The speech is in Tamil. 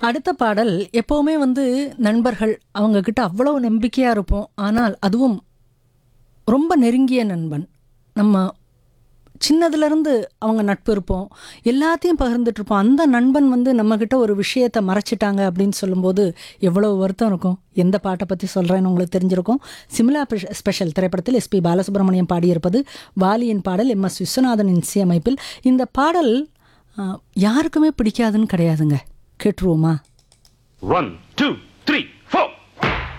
அடுத்த பாடல் எப்போவுமே வந்து நண்பர்கள் அவங்க கிட்ட அவ்வளவு நம்பிக்கையாக இருப்போம் ஆனால் அதுவும் ரொம்ப நெருங்கிய நண்பன் நம்ம சின்னதுலேருந்து அவங்க நட்பு இருப்போம் எல்லாத்தையும் பகிர்ந்துட்டு இருப்போம் அந்த நண்பன் வந்து நம்மக்கிட்ட ஒரு விஷயத்தை மறைச்சிட்டாங்க அப்படின்னு சொல்லும்போது எவ்வளோ வருத்தம் இருக்கும் எந்த பாட்டை பற்றி சொல்கிறேன்னு உங்களுக்கு தெரிஞ்சிருக்கும் சிம்லா பெஷ- ஸ்பெஷல் திரைப்படத்தில் எஸ்பி பாலசுப்ரமணியம் பாடியிருப்பது வாலியின் பாடல் எம் எஸ் விஸ்வநாதனின் இசையமைப்பில் இந்த பாடல் ஆ, யாருக்குமே பிடிக்காதுன்னு கிடையாதுங்க கேட்டுருவோமா One, two.